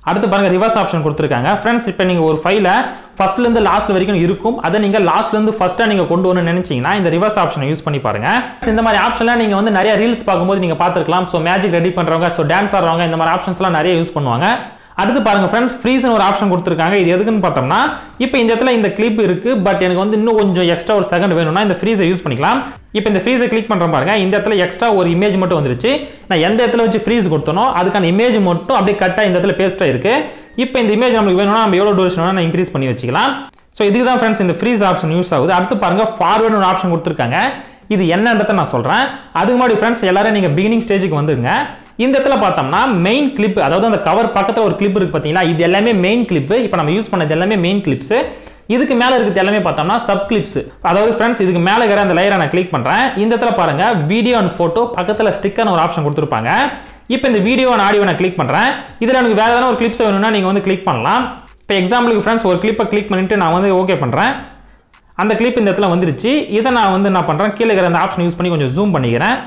அடுத்து பாருங்க ரிவர்ஸ் ஆப்ஷன் கொடுத்துருக்காங்க ஃப்ரெண்ட்ஸ் இப்போ நீங்கள் ஒரு ஃபைலை ஃபர்ஸ்ட்லேருந்து லாஸ்ட் வரைக்கும் இருக்கும் அதை நீங்கள் லாஸ்ட்லேருந்து ஃபஸ்ட்டாக நீங்கள் கொண்டு வரணும்னு நினைச்சீங்கன்னா இந்த ரிவர்ஸ் ஆப்ஷனை யூஸ் பண்ணி பாருங்க இந்த மாதிரி ஆப்ஷன்லாம் நீங்கள் வந்து நிறைய ரீல்ஸ் பார்க்கும்போது நீங்கள் பார்த்துருக்கலாம் ஸோ மேஜிக் ரெடி பண்ணுறவங்க ஸோ டான்ஸ் ஆடுறவங்க இந்த மாதிரி ஆப்ஷன்ஸ்லாம் நிறைய யூஸ் பண்ணுவாங்க அடுத்து பாருங்க ஃப்ரெண்ட்ஸ் ஃப்ரீஸ்னு ஒரு ஆப்ஷன் கொடுத்துருக்காங்க இது எதுக்குன்னு பார்த்தோம்னா இப்போ இந்த இடத்துல இந்த கிளிப் இருக்கு பட் எனக்கு வந்து இன்னும் கொஞ்சம் எக்ஸ்ட்ரா ஒரு செகண்ட் வேணும்னா இந்த ஃப்ரீஸை யூஸ் பண்ணிக்கலாம் இப்போ இந்த ஃப்ரீஸை கிளிக் பண்ணுற பாருங்க இந்த இடத்துல எக்ஸ்ட்ரா ஒரு இமேஜ் மட்டும் வந்துருச்சு நான் எந்த இடத்துல வச்சு ஃப்ரீஸ் கொடுத்தனோ அதுக்கான இமேஜ் மட்டும் அப்படியே கட்டாக இந்த இடத்துல பேஸ்ட்டாக இருக்கு இப்போ இந்த இமேஜ் நம்மளுக்கு வேணும்னா நம்ம எவ்வளோ டூரேஷன் வேணா நான் இன்க்ரீஸ் பண்ணி வச்சுக்கலாம் ஸோ இதுக்கு தான் ஃப்ரெண்ட்ஸ் இந்த ஃப்ரீஸ் ஆப்ஷன் யூஸ் ஆகுது அடுத்து பாருங்க ஃபார்வர்டு ஒரு ஆப்ஷன் கொடுத்துருக்காங்க இது என்னன்றதை நான் சொல்கிறேன் அதுக்கு முன்னாடி ஃப்ரெண்ட்ஸ் எல்லாரும் நீங்கள் பிகினிங் ஸ்டேஜுக்கு வந்துருங்க இந்த இடத்துல பார்த்தோம்னா மெயின் கிளிப் அதாவது அந்த கவர் பக்கத்தில் ஒரு கிளிப் இருக்கு பார்த்தீங்களா இது எல்லாமே மெயின் கிளிப் இப்போ நம்ம யூஸ் பண்ணது எல்லாமே மெயின் கிளிப்ஸ் இதுக்கு மேலே இருக்கிறது எல்லாமே பார்த்தோம்னா சப் கிளிப்ஸ் அதாவது ஃப்ரெண்ட்ஸ் இதுக்கு மேலே இருக்கிற அந்த லேயரை நான் கிளிக் பண்ணுறேன் இந்த இடத்துல பாருங்க வீடியோ அண்ட் ஃபோட்டோ பக்கத்தில் ஸ்டிக்கர்னு ஒரு ஆப்ஷன் கொடுத்துருப்பாங்க இப்போ இந்த வீடியோ அண்ட் ஆடியோ நான் கிளிக் பண்ணுறேன் இதில் எனக்கு வேறு எதனா ஒரு கிளிப்ஸ் வேணும்னா நீங்கள் வந்து கிளிக் பண்ணலாம் இப்போ எக்ஸாம்பிளுக்கு ஃப்ரெண்ட்ஸ் ஒரு கிளிப்பை கிளிக் பண்ணிட்டு நான் வந்து ஓகே பண்ணுறேன் அந்த கிளிப் இந்த இடத்துல வந்துருச்சு இதை நான் வந்து என்ன பண்ணுறேன் கீழே இருக்கிற அந்த ஆப்ஷன் யூஸ் பண்ணி கொஞ்சம் ஜூம் பண்ணிக்கிறேன்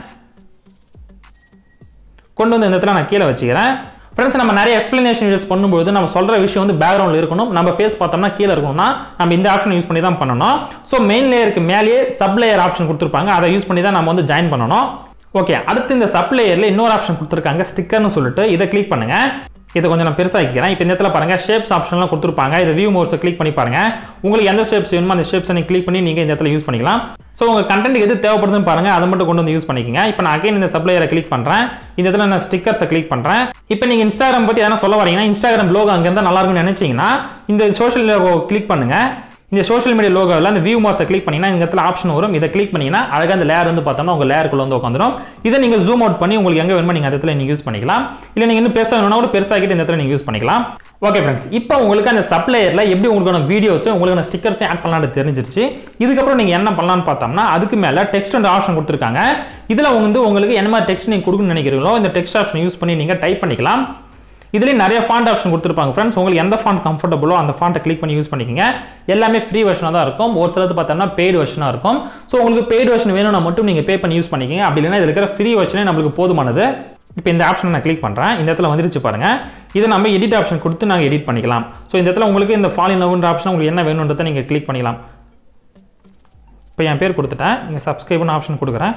கொண்டு வந்து இந்த இடத்துல நான் கீழே வச்சுக்கிறேன் ஃப்ரெண்ட்ஸ் நம்ம நிறைய எக்ஸ்பிளனேஷன் யூஸ் பண்ணும்போது நம்ம சொல்கிற விஷயம் வந்து பேக்ரவுண்டில் இருக்கணும் நம்ம ஃபேஸ் பார்த்தோம்னா கீழே இருக்கணும்னா நம்ம இந்த ஆப்ஷன் யூஸ் பண்ணி தான் பண்ணணும் ஸோ மெயின் லேயருக்கு மேலேயே சப் லேயர் ஆப்ஷன் கொடுத்துருப்பாங்க அதை யூஸ் பண்ணி தான் நம்ம வந்து ஜாயின் பண்ணணும் ஓகே அடுத்து இந்த சப் லேயரில் இன்னொரு ஆப்ஷன் கொடுத்துருக்காங்க ஸ்டிக்கர்னு சொல்லிட்டு இதை கிளிக் பண்ணுங்க இதை கொஞ்சம் நான் பெருசாக்கிக்கிறேன் இப்போ இந்த இடத்துல பாருங்க ஷேப்ஸ் ஆப்ஷன்லாம் கொடுத்துருப்பாங்க இதை வியூ மோர்ஸை கிளிக் பண்ணி பாருங்க உங்களுக்கு எந்த ஷேப்ஸ் வேணுமோ அந்த ஷேப்ஸை நீங்கள் கிளிக் பண்ணி நீங்கள் இந்த இடத்துல யூஸ் பண்ணிக்கலாம் ஸோ உங்கள் கண்டென்ட் எது தேவைப்படுதுன்னு பாருங்க அதை மட்டும் கொண்டு வந்து யூஸ் பண்ணிக்கங்க இப்போ நான் அகைன் இந்த சப்ளையரை கிளிக் பண்ணுறேன் இந்த இடத்துல நான் ஸ்டிக்கர்ஸை கிளிக் பண்ணுறேன் இப்போ நீங்கள் இன்ஸ்டாகிராம் பற்றி எதனா சொல்ல வரீங்கன்னா இன்ஸ்டாகிராம் லோகோ அங்கே இருந்தால் நல்லா இருக்கும்னு நினைச்சீங்கன்னா இந்த சோஷியல் லோகோ கிளிக் பண்ணுங்க இந்த சோஷியல் மீடியா லோகோவில் அந்த வியூ மார்ஸை கிளிக் பண்ணிங்கன்னா இந்த இடத்துல ஆப்ஷன் வரும் இதை கிளிக் பண்ணிங்கன்னா அழகாக அந்த லேயர் வந்து பார்த்தோம்னா உங்கள் லேயருக்குள்ள வந்து உட்காந்துரும் இதை நீங்கள் ஜூம் அவுட் பண்ணி உங்களுக்கு எங்கே வேணுமோ நீங்கள் அந்த இடத்துல நீங்கள் யூஸ் பண்ணிக்கலாம் இல்லை நீங்கள் இன்னும் பெருசாக வேணும்னா கூட பெருசாகிட்டு இந்த இடத்துல நீங்கள் யூஸ் பண்ணிக்கலாம் ஓகே ஃப்ரெண்ட்ஸ் இப்போ உங்களுக்கு அந்த சப்ளையரில் எப்படி உங்களுக்கான வீடியோஸ் உங்களுக்கான ஸ்டிக்கர்ஸ் ஆட் பண்ணலாம்னு தெரிஞ்சிருச்சு இதுக்கப்புறம் நீங்கள் என்ன பண்ணலாம்னு பார்த்தோம்னா அதுக்கு மேலே டெக்ஸ்ட் அண்ட் ஆப்ஷன் கொடுத்துருக்காங்க இதில் வந்து உங்களுக்கு என்ன மாதிரி டெக்ஸ்ட் நீங்கள் கொடுக்கணும்னு நினைக்கிறீங்களோ இந்த டெக்ஸ்ட் ஆப்ஷன் யூஸ் பண்ணி நீங்கள் டைப் பண்ணிக்கலாம் இதுலேயும் நிறைய ஃபாண்ட் ஆப்ஷன் கொடுத்துருப்பாங்க ஃப்ரெண்ட்ஸ் உங்களுக்கு எந்த ஃபாண்ட் கம்ஃபர்டபுளோ அந்த ஃபாண்ட்டை கிளிக் பண்ணி யூஸ் பண்ணிக்கங்க எல்லாமே ஃப்ரீ வெர்ஷனாக தான் இருக்கும் ஒரு சிலது பார்த்தோம்னா பெய்டு வெர்ஷனாக இருக்கும் ஸோ உங்களுக்கு பெய்டு வெர்ஷன் வேணும்னா மட்டும் நீங்கள் பே பண்ணி யூஸ் பண்ணிக்கங்க அப்படி இல்லைன்னா இதில் இருக்கிற ஃப்ரீ வெர்ஷனே நம்மளுக்கு போதுமானது இப்போ இந்த ஆப்ஷனை நான் கிளிக் பண்ணுறேன் இந்த இடத்துல வந்துருச்சு பாருங்க இதை நம்ம எடிட் ஆப்ஷன் கொடுத்து நாங்கள் எடிட் பண்ணிக்கலாம் ஸோ இந்த இடத்துல உங்களுக்கு இந்த ஃபாலின் நவுன்ற ஆப்ஷன் உங்களுக்கு என்ன வேணுன்றதை நீங்கள் கிளிக் பண்ணிக்கலாம் இப்போ என் பேர் கொடுத்துட்டேன் இங்கே சப்ஸ்கிரைப்னு ஆப்ஷன் கொடுக்குறேன்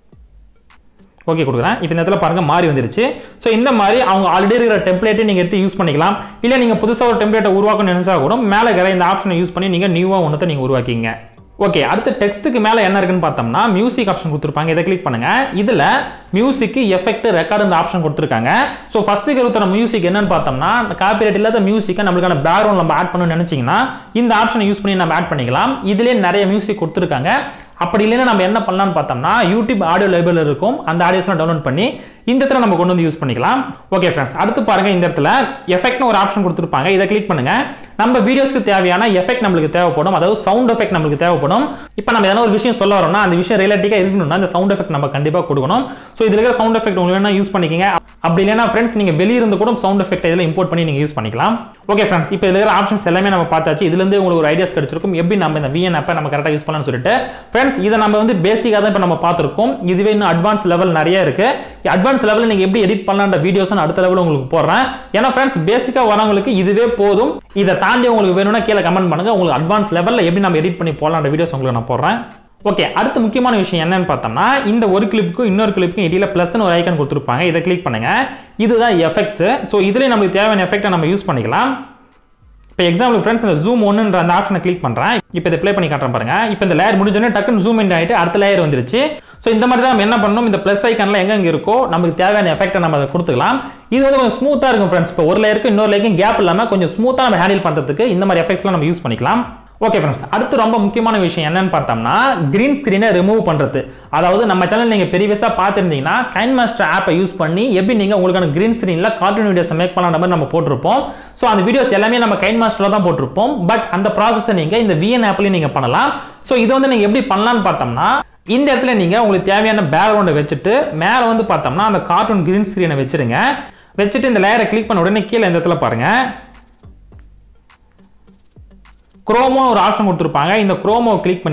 ஓகே கொடுக்குறேன் இப்போ இந்த இடத்துல பாருங்க மாறி வந்துருச்சு ஸோ இந்த மாதிரி அவங்க ஆல்ரெடி இருக்கிற டெம்ப்ளேட்டை நீங்கள் எடுத்து யூஸ் பண்ணிக்கலாம் இல்லை நீங்கள் புதுசாக ஒரு டெம்ப்ளேட்டை உருவாக்கணும்னு நினைச்சா கூட மேலே இருக்கிற இந்த ஆப்ஷனை யூஸ் பண்ணி நீங்கள் நியூவாக ஒன்றத்தை நீங்கள் உருவாக்கிங்க ஓகே அடுத்து டெக்ஸ்ட்டுக்கு மேலே என்ன இருக்குன்னு பார்த்தோம்னா மியூசிக் ஆப்ஷன் கொடுத்துருப்பாங்க இதை கிளிக் பண்ணுங்க இதில் மியூசிக்கு எஃபெக்ட் ரெக்கார்டு இந்த ஆப்ஷன் கொடுத்துருக்காங்க ஸோ ஃபர்ஸ்ட்டுக்கு இருக்கிற மியூசிக் என்னன்னு பார்த்தோம்னா காப்பிரைட் இல்லாத மியூசிக்கை நம்மளுக்கான பேக்ரவுண்ட் நம்ம ஆட் பண்ணணும்னு நினச்சிங்கன்னா இந்த ஆப்ஷனை யூஸ் பண்ணி நம்ம ஆட் பண்ணிக்கலாம் இதுலேயே நிறைய மியூசிக் கொடுத்துருக்காங்க அப்படி இல்லைன்னா நம்ம என்ன பண்ணலாம்னு பார்த்தோம்னா யூடியூப் ஆடியோ லைப்ரரி இருக்கும் அந்த ஆடியோஸ்லாம் டவுன்லோட் பண்ணி இந்த இடத்துல நம்ம கொண்டு வந்து யூஸ் பண்ணிக்கலாம் ஓகே ஃப்ரெண்ட்ஸ் அடுத்து பாருங்க இந்த இடத்துல எஃபெக்ட்னு ஒரு ஆப்ஷன் கொடுத்துருப்பாங்க இதை கிளிக் பண்ணுங்க நம்ம வீடியோஸ்க்கு தேவையான எஃபெக்ட் நம்மளுக்கு தேவைப்படும் அதாவது சவுண்ட் எஃபெக்ட் நம்மளுக்கு தேவைப்படும் இப்போ நம்ம எதனா ஒரு விஷயம் சொல்ல வரோம்னா அந்த விஷயம் ரிலேட்டிவாக இருக்கணும்னா அந்த சவுண்ட் எஃபெக்ட் நம்ம கண்டிப்பாக கொடுக்கணும் ஸோ இதில் இருக்கிற சவுண்ட் எஃபெக்ட் உங்களுக்கு வேணா யூஸ் பண்ணிக்கங்க அப்படி இல்லைன்னா ஃப்ரெண்ட்ஸ் நீங்கள் வெளியிருந்து கூட சவுண்ட் எஃபெக்ட் இதில் இம்போர்ட் பண்ணி நீங்கள் யூஸ் பண்ணிக்கலாம் ஓகே ஃப்ரெண்ட்ஸ் இப்போ இதில் இருக்கிற ஆப்ஷன்ஸ் எல்லாமே நம்ம பார்த்தாச்சு இதுலேருந்து உங்களுக்கு ஒரு ஐடியாஸ் கிடைச்சிருக்கும் எப்படி நம்ம இந்த விஎன் ஆப்பை நம்ம கரெக்டாக யூஸ் பண்ணலாம்னு சொல்லிட்டு ஃப்ரெண்ட்ஸ் இதை நம்ம வந்து பேசிக்காக தான் இப்போ நம்ம பார்த்துருக்கோம் இதுவே இன்னும் அட்வான்ஸ் லெவல் நிறைய இருக்கு அட்வான்ஸ் லெவலில் நீங்கள் எப்படி எடிட் பண்ணலான்ற வீடியோஸ் நான் அடுத்த லெவலில் உங்களுக்கு போடுறேன் ஏன்னா ஃப்ரெண்ட்ஸ் பேசிக்காக வரவங்களுக்கு இதுவே போதும் இதை தாண்டி உங்களுக்கு வேணும்னா கீழே கமெண்ட் பண்ணுங்க உங்களுக்கு அட்வான்ஸ் லெவலில் எப்படி நம்ம எடிட் பண்ணி போடலான்ற வீடியோஸ் உங்களுக்கு நான் போடுறேன் ஓகே அடுத்த முக்கியமான விஷயம் என்னன்னு பார்த்தோம்னா இந்த ஒரு கிளிப்புக்கும் இன்னொரு கிளிப்புக்கும் இடையில ப்ளஸ்னு ஒரு ஐக்கன் கொடுத்துருப்பாங்க இதை கிளிக் பண்ணுங்க இதுதான் எஃபெக்ட்ஸ் ஸோ இதுலேயே நமக்கு தேவையான எஃபெக்ட்டை நம்ம யூஸ் பண்ணிக்கலாம் இப்போ எக்ஸாம்பிள் ஃப்ரெண்ட்ஸ் இந்த ஜூம் ஒன்றுன்ற அந்த ஆப்ஷனை கிளிக் பண்ணுறேன் இப்போ இதை ப்ளே பண்ணி காட்டுறேன் பாருங்க இப்போ இந்த லேயர் முடிஞ்சோடனே டக்குன்னு ஜூம் இன் ஆகிட்டு அடுத்த லேயர் வந்துருச்சு ஸோ இந்த மாதிரி தான் நம்ம என்ன பண்ணணும் இந்த ப்ளஸ் ஐக்கனில் எங்கே எங்கே இருக்கோ நமக்கு தேவையான எஃபெக்ட்டை நம்ம அதை கொடுத்துக்கலாம் இது வந்து கொஞ்சம் ஸ்மூத்தாக இருக்கும் ஃப்ரெண்ட்ஸ் இப்போ ஒரு லேயருக்கு இன்னொரு லேயருக்கும் கேப் இல்லாமல் கொஞ்சம் ஸ்மூத்தாக நம்ம ஹேண்டில் பண்ணுறதுக்கு இந்த மாதிரி எஃபெக்ட்ஸ்லாம் நம்ம யூஸ் பண்ணிக்கலாம் ஓகே ஃப்ரெண்ட்ஸ் அடுத்து ரொம்ப முக்கியமான விஷயம் என்னன்னு பார்த்தோம்னா கிரீன் ஸ்க்ரீனை ரிமூவ் பண்ணுறது அதாவது நம்ம சேனல் நீங்கள் பெரியவசாக பார்த்துருந்தீங்கன்னா கைன் மாஸ்டர் ஆப்பை யூஸ் பண்ணி எப்படி நீங்கள் உங்களுக்கான கிரீன் ஸ்க்ரீனில் கார்ட்டூன் வீடியோஸை மேக் பண்ணலான்ற மாதிரி நம்ம போட்டிருப்போம் ஸோ அந்த வீடியோஸ் எல்லாமே நம்ம கைன் மாஸ்டரில் தான் போட்டிருப்போம் பட் அந்த ப்ராசஸை நீங்கள் இந்த விஎன் ஆப்லேயும் நீங்கள் பண்ணலாம் ஸோ இதை வந்து நீங்கள் எப்படி பண்ணலாம்னு பார்த்தோம்னா இந்த இடத்துல நீங்கள் உங்களுக்கு தேவையான பேக்ரவுண்டை வச்சுட்டு மேலே வந்து பார்த்தோம்னா அந்த கார்ட்டூன் கிரீன் ஸ்க்ரீனை வச்சுருங்க வச்சுட்டு இந்த லேயரை கிளிக் பண்ண உடனே கீழே இந்த இடத்துல பாருங்கள் குரோமோ ஒரு ஆப்ஷன் கொடுத்துருப்பாங்க இந்த குரோமோ கிளிக் பண்ணிட்டு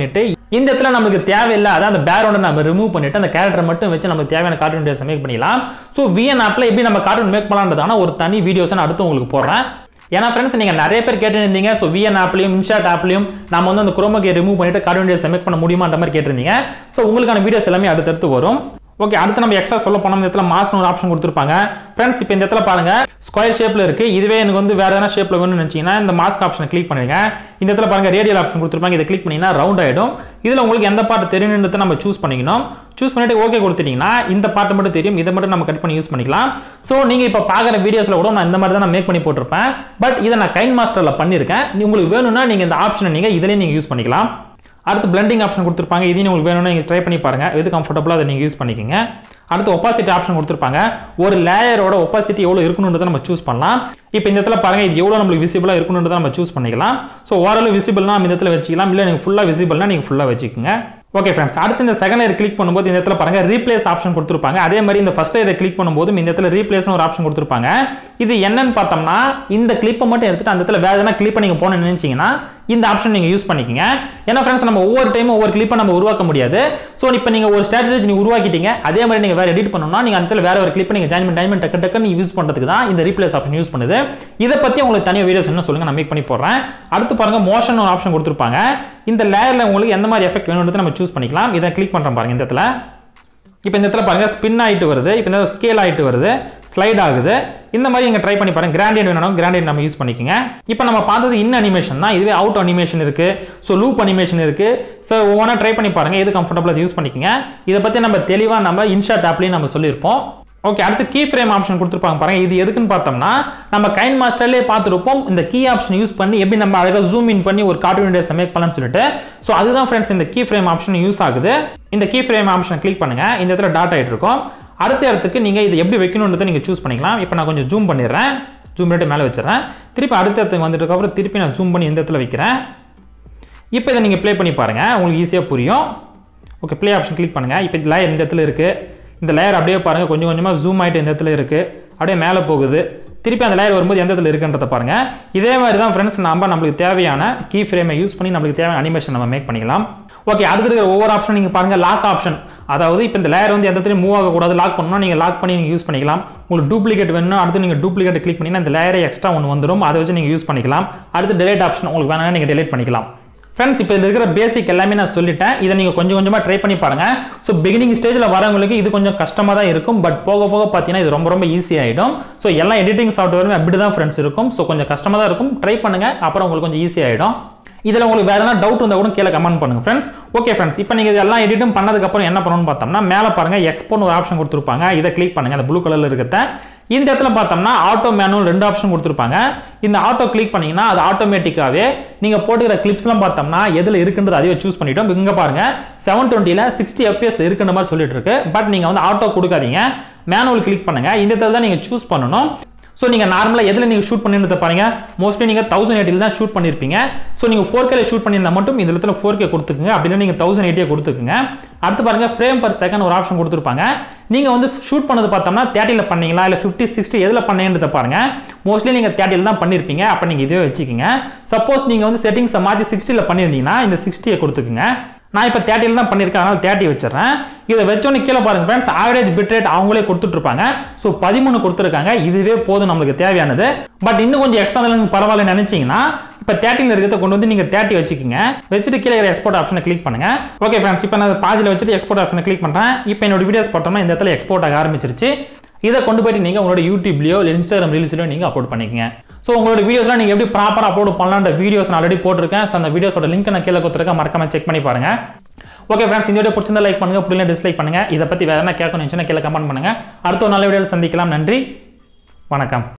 இந்த இடத்துல நமக்கு தேவையில்லை அதான் அந்த பேக்ரவுண்டை நம்ம ரிமூவ் பண்ணிட்டு அந்த கேரக்டர் மட்டும் வச்சு நமக்கு தேவையான கார்ட்டூன் வீடியோஸ் மேக் பண்ணிக்கலாம் ஸோ விஎன் ஆப்பில் எப்படி நம்ம கார்ட்டூன் மேக் பண்ணலான்றதான ஒரு தனி வீடியோஸ் நான் அடுத்து உங்களுக்கு போடுறேன் ஏன்னா ஃப்ரெண்ட்ஸ் நீங்கள் நிறைய பேர் கேட்டுருந்தீங்க ஸோ விஎன் ஆப்லையும் இன்ஷாட் ஆப்லையும் நம்ம வந்து அந்த குரோமோக்கை ரிமூவ் பண்ணிட்டு கார்ட்டூன் வீடியோஸ் மேக் பண்ண முடியுமான்ற மாதிரி கேட்டிருந்தீங்க ஸோ உங்களுக்கான வீடியோஸ் எல்லாமே அடுத்தடுத்து வரும் ஓகே அடுத்து நம்ம எக்ஸ்ட்ரா சொல்ல போனோம் இந்த இடத்துல மாஸ்க்னு ஒரு ஆப்ஷன் கொடுத்துருப்பாங்க ஃப்ரெண்ட்ஸ் இப்போ இந்த இடத்துல பாருங்க ஸ்கொயர் ஷேப்ல இருக்கு இதுவே எனக்கு வந்து வேற எதனா ஷேப்ல வேணும்னு நினைச்சீங்கன்னா இந்த மாஸ்க் ஆப்ஷனை கிளிக் பண்ணுங்க இந்த இடத்துல பாருங்க ரேடியல் ஆப்ஷன் கொடுத்துருப்பாங்க இதை கிளிக் பண்ணீங்கன்னா ரவுண்ட் ஆயிடும் இதுல உங்களுக்கு எந்த பாட்டு தெரியுன்றதை நம்ம சூஸ் பண்ணிக்கணும் சூஸ் பண்ணிட்டு ஓகே கொடுத்துட்டீங்கன்னா இந்த பாட்டு மட்டும் தெரியும் இதை மட்டும் நம்ம கட் பண்ணி யூஸ் பண்ணிக்கலாம் ஸோ நீங்க இப்போ பார்க்குற வீடியோஸ்ல கூட நான் இந்த மாதிரி தான் நான் மேக் பண்ணி போட்டிருப்பேன் பட் இதை நான் கைன் மாஸ்டர்ல பண்ணியிருக்கேன் உங்களுக்கு வேணும்னா நீங்க இந்த ஆப்ஷனை நீங்க இதுலயே நீங்க யூஸ் பண்ணிக்கலாம் அடுத்து பிளண்டிங் ஆப்ஷன் கொடுத்துருப்பாங்க இதையும் உங்களுக்கு வேணும்னா நீங்கள் ட்ரை பண்ணி பாருங்க எது கம்ஃபர்டபுளாக அதை நீங்கள் யூஸ் பண்ணிக்கோங்க அடுத்து ஒப்பாசிட்டி ஆப்ஷன் கொடுத்துருப்பாங்க ஒரு லேயரோட ஒப்பாசிட்டி எவ்வளோ இருக்கணுன்றதை நம்ம சூஸ் பண்ணலாம் இப்போ இந்த இடத்துல பாருங்க இது எவ்வளோ நம்மளுக்கு விசிபிளாக இருக்கணுன்றதை நம்ம சூஸ் பண்ணிக்கலாம் ஸோ ஓரளவு விசிபிள்னா நம்ம இந்த இடத்துல வச்சுக்கலாம் இல்லை நீங்கள் ஃபுல்லாக விசிபிள்னா நீங்கள் ஃபுல்லாக வச்சுக்கோங்க ஓகே ஃப்ரெண்ட்ஸ் அடுத்து இந்த செகண்ட் லேயர் கிளிக் பண்ணும்போது இந்த இடத்துல பாருங்க ரீப்ளேஸ் ஆப்ஷன் கொடுத்துருப்பாங்க அதே மாதிரி இந்த ஃபர்ஸ்ட் லேயர் கிளிக் பண்ணும்போது இந்த இடத்துல ரீப்ளேஸ்னு ஒரு ஆப்ஷன் கொடுத்துருப்பாங்க இது என்னன்னு பார்த்தோம்னா இந்த கிளிப்பை மட்டும் எடுத்துட்டு அந்த இடத்துல வேற எதனா கிளிப்பை நீங்கள் போன நினைச்சீங்கன்னா இந்த ஆப்ஷன் நீங்கள் யூஸ் பண்ணிக்கங்க ஏன்னா ஃப்ரெண்ட்ஸ் நம்ம ஒவ்வொரு டைமும் ஒவ்வொரு கிளிப்பை நம்ம உருவாக்க முடியாது ஸோ இப்போ நீங்கள் ஒரு ஸ்ட்ராட்டஜி நீங்கள் உருவாக்கிட்டீங்க அதே மாதிரி நீங்கள் வேறு எடிட் பண்ணணும்னா நீங்கள் அந்த இடத்துல வேற ஒரு கிளிப்பை நீங்கள் ஜாயின் பண்ணி டைம் டக்கு டக்குன்னு யூஸ் பண்ணுறதுக்கு தான் இந்த ரீப்ளேஸ் ஆப்ஷன் யூஸ் பண்ணுது இதை பற்றி உங்களுக்கு தனியாக வீடியோஸ் என்ன சொல்லுங்க நான் மேக் பண்ணி போடுறேன் அடுத்து பாருங்க மோஷன் ஒரு ஆப்ஷன் கொடுத்துருப்பாங்க இந்த லேயரில் உங்களுக்கு எந்த மாதிரி எஃபெக்ட் வேணும்ன்றது நம்ம சூஸ் பண்ணிக்கலாம் இதை கிளிக் பண்ணுறோம் பாருங்க இந்த இடத்துல இப்போ இந்த இடத்துல பாருங்க ஸ்பின் ஆயிட்டு வருது இப்போ இந்த ஸ்கேல் ஆயிட்டு வருது ஸ்லைட் ஆகுது இந்த மாதிரி நீங்க ட்ரை பண்ணி பாருங்க கிராண்டியன் வேணும் கிராண்டியன் நம்ம யூஸ் பண்ணிக்கோங்க இப்போ நம்ம பார்த்தது இன் அனிமேஷன் தான் இதுவே அவுட் அனிமேஷன் இருக்கு ஸோ லூப் அனிமேஷன் இருக்கு ஸோ ஒவ்வொன்றா ட்ரை பண்ணி பாருங்க எது கம்ஃபர்டபுளாக யூஸ் பண்ணிக்கோங்க இதை பற்றி நம்ம தெளிவாக நம்ம இன்ஷாட் ஆப்லேயும் நம்ம சொல்லியிருப்போம் ஓகே அடுத்து கீ ஃப்ரேம் ஆப்ஷன் கொடுத்துருப்பாங்க பாருங்க இது எதுக்குன்னு பார்த்தோம்னா நம்ம கைன் மாஸ்டர்லேயே பார்த்துருப்போம் இந்த கீ ஆப்ஷன் யூஸ் பண்ணி எப்படி நம்ம அழகாக ஜூம் இன் பண்ணி ஒரு கார்ட்டூன் வீடியோஸ் மேக் பண்ணலாம்னு சொல்லிட்டு ஸோ அதுதான் ஃப்ரெண்ட்ஸ் இந்த கீ ஃப்ரேம் ஆப்ஷன் யூஸ் ஆகுது இந்த கீ ஃப்ரேம் ஆப்ஷன் கிளிக் பண்ணுங்க இந்த இடத்துல டாட் ஆகிட்டு இருக்கும் அடுத்த இடத்துக்கு நீங்கள் இதை எப்படி வைக்கணுன்றதை நீங்கள் சூஸ் பண்ணிக்கலாம் இப்போ நான் கொஞ்சம் ஜூம் பண்ணிடுறேன் ஜூம் ரேட்டு மேலே வச்சிடறேன் திருப்பி அடுத்த இடத்துக்கு வந்துட்டு அப்புறம் திருப்பி நான் ஜூம் பண்ணி இந்த இடத்துல வைக்கிறேன் இப்போ இதை நீங்கள் ப்ளே பண்ணி பாருங்கள் உங்களுக்கு ஈஸியாக புரியும் ஓகே ப்ளே ஆப்ஷன் கிளிக் பண்ணுங்கள் இப்போ இந்த லேயர் இந்த இடத்துல இருக்குது இந்த லேயர் அப்படியே பாருங்கள் கொஞ்சம் கொஞ்சமாக ஜூம் ஆகிட்டு இந்த இடத்துல இருக்குது அப்படியே மேலே போகுது திருப்பி அந்த லேயர் வரும்போது எந்த இடத்துல இருக்குன்றத பாருங்க இதே மாதிரி தான் ஃப்ரெண்ட்ஸ் நம்ம நம்மளுக்கு தேவையான கீ ஃப்ரேமை யூஸ் பண்ணி நம்மளுக்கு தேவையான அனிமேஷன் நம்ம மேக் பண்ணிக்கலாம் ஓகே அடுத்து இருக்கிற ஒவ்வொரு ஆப்ஷன் நீங்கள் பாருங்க லாக் ஆப்ஷன் அதாவது இப்போ இந்த லேயர் வந்து எந்த இடத்துலையும் மூவ் ஆகக்கூடாது லாக் பண்ணணும் நீங்கள் லாக் பண்ணி நீங்கள் யூஸ் பண்ணிக்கலாம் உங்களுக்கு டூப்ளிகேட் வேணும்னா அடுத்து நீங்கள் டூப்ளிகேட் கிளிக் பண்ணிங்கன்னா இந்த லேயரை எக்ஸ்ட்ரா ஒன்று வந்துடும் அதை வச்சு நீங்கள் யூஸ் பண்ணிக்கலாம் அடுத்து delete ஆப்ஷன் உங்களுக்கு வேணா நீங்கள் delete பண்ணிக்கலாம் ஃப்ரெண்ட்ஸ் இப்போ இதில் இருக்கிற பேசிக் எல்லாமே நான் சொல்லிட்டேன் இதை நீங்கள் கொஞ்சம் கொஞ்சமாக ட்ரை பண்ணி பாருங்க ஸோ பிகினிங் ஸ்டேஜில் வரவங்களுக்கு இது கொஞ்சம் கஷ்டமாக தான் இருக்கும் பட் போக போக பார்த்தீங்கன்னா இது ரொம்ப ரொம்ப ஈஸி ஆகிடும் ஸோ எல்லா எடிட்டிங் சாஃப்ட்வேருமே அப்படி தான் ஃப்ரெண்ட்ஸ் இருக்கும் ஸோ கொஞ்சம் கஷ்டமாக தான் இருக்கும் ட்ரை பண்ணுங்க அப்புறம் உங்களுக்கு கொஞ்சம் ஈஸி ஆகிடும் இதில் உங்களுக்கு வேறு எதனா டவுட் இருந்தால் கூட கீழே கமெண்ட் பண்ணுங்க ஃப்ரெண்ட்ஸ் ஓகே ஃப்ரெண்ட்ஸ் இப்போ நீங்கள் இதெல்லாம் எடிட்டும் பண்ணதுக்கப்புறம் என்ன பண்ணணும்னு பார்த்தோம்னா மேலே பாருங்க எக்ஸ்போர்ட் ஒரு ஆப்ஷன் கொடுத்துருப்பாங்க இதை கிளிக் பண்ணுங்க அந்த ப்ளூ கலரில் இருக்கிறத இந்த இடத்துல பார்த்தோம்னா ஆட்டோ மேனுவல் ரெண்டு ஆப்ஷன் கொடுத்துருப்பாங்க இந்த ஆட்டோ கிளிக் பண்ணீங்கன்னா அது ஆட்டோமேட்டிக்காகவே நீங்கள் போட்டுக்கிற கிளிப்ஸ்லாம் பார்த்தோம்னா எதில் இருக்குன்றது அதுவே சூஸ் பண்ணிட்டோம் இங்கே பாருங்க செவன் டுவெண்ட்டியில் சிக்ஸ்டி எஃப்பிஎஸ் இருக்குன்ற மாதிரி சொல்லிட்டு இருக்கு பட் நீங்கள் வந்து ஆட்டோ கொடுக்காதீங்க மேனுவல் கிளிக் பண்ணுங்க இந்த இடத்துல தான் நீங்கள் சூஸ் பண்ணணும் ஸோ நீங்கள் நார்மலாக எதில் நீங்கள் ஷூட் பண்ணிருந்தத பாருங்க மோஸ்ட்லி நீங்கள் தௌசண்ட் எயிட்டில் தான் ஷூட் பண்ணியிருப்பீங்க ஸோ நீங்கள் ஃபோர் கேல ஷூட் பண்ணியிருந்தா மட்டும் இந்த இடத்துல ஃபோர் கே கொடுத்துக்குங்க அப்படின்னா நீங்கள் தௌசண்ட் எயிட்டியே கொடுத்துக்குங்க அடுத்து பாருங்க ஃப்ரேம் பர் செகண்ட் ஒரு ஆப்ஷன் கொடுத்துருப்பாங்க நீங்கள் வந்து ஷூட் பண்ணது பார்த்தோம்னா தேர்ட்டியில் பண்ணீங்களா இல்லை ஃபிஃப்டி சிக்ஸ்டி எதில் பண்ணேன்றத பாருங்க மோஸ்ட்லி நீங்கள் தேர்ட்டியில் தான் பண்ணியிருப்பீங்க அப்போ நீங்கள் இதுவே வச்சுக்கோங்க சப்போஸ் நீங்கள் வந்து செட்டிங்ஸை மாற்றி சிக்ஸ்டியில் பண்ணியிருந்தீங்கன்னா இந்த சிக்ஸ்டியை கொடுத்துக்குங்க நான் இப்போ தேர்ட்டியில் தான் பண்ணியிருக்கேன் அதனால் தேர்ட்டி வச்சிடறேன் இதை வச்சோன்னு கீழே பாருங்க ஃப்ரெண்ட்ஸ் ஆவரேஜ் பிட் ரேட் அவங்களே கொடுத்துட்ருப்பாங்க ஸோ பதிமூணு கொடுத்துருக்காங்க இதுவே போதும் நம்மளுக்கு தேவையானது பட் இன்னும் கொஞ்சம் எக்ஸ்ட்ரா பரவாயில்ல நினைச்சீங்கன்னா இப்போ தேர்ட்டியில் இருக்கிறத கொண்டு வந்து நீங்கள் தேர்ட்டி வச்சுக்கோங்க வச்சுட்டு கீழே எக்ஸ்போர்ட் ஆப்ஷனை கிளிக் பண்ணுங்க ஓகே ஃப்ரெண்ட்ஸ் இப்போ நான் பாதியில் வச்சுட்டு எக்ஸ்போர்ட் ஆப்ஷனை கிளிக் பண்ணுறேன் இப்போ என்னோட வீடியோஸ் போட்டோம்னா இந்த இடத்துல எக்ஸ்போர்ட் ஆக ஆரம்பிச்சிருச்சு இதை கொண்டு போயிட்டு நீங்கள் உங்களோட யூடியூப்லையோ இல்லை இன்ஸ்டாகிராம் ரீல்ஸ்லையோ நீங்கள் அப்லோட் பண்ணிக்கங்க ஸோ உங்களோட வீடியோஸ்லாம் நீங்கள் எப்படி ப்ராப்பராக அப்லோட் பண்ணலான்ற வீடியோஸ் நான் ஆல்ரெடி போட்டிருக்கேன் ஸோ அந்த வீடியோஸோட லிங்க் நான் கீழே கொடுத்துருக்கேன் மறக்காம செக் பண்ணி பாருங்க ஓகே ஃப்ரெண்ட்ஸ் இந்த வீடியோ பிடிச்சிருந்தா லைக் பண்ணுங்க பிடிக்கல டிஸ்லைக் பண்ணுங்க இதை பத்தி வேற என்ன கேட்கணும் கீழே கமெண்ட் பண்ணுங்க அடுத்த ஒரு நல்ல வீடியோவில் சந்திக்கலாம் நன்றி வணக்கம்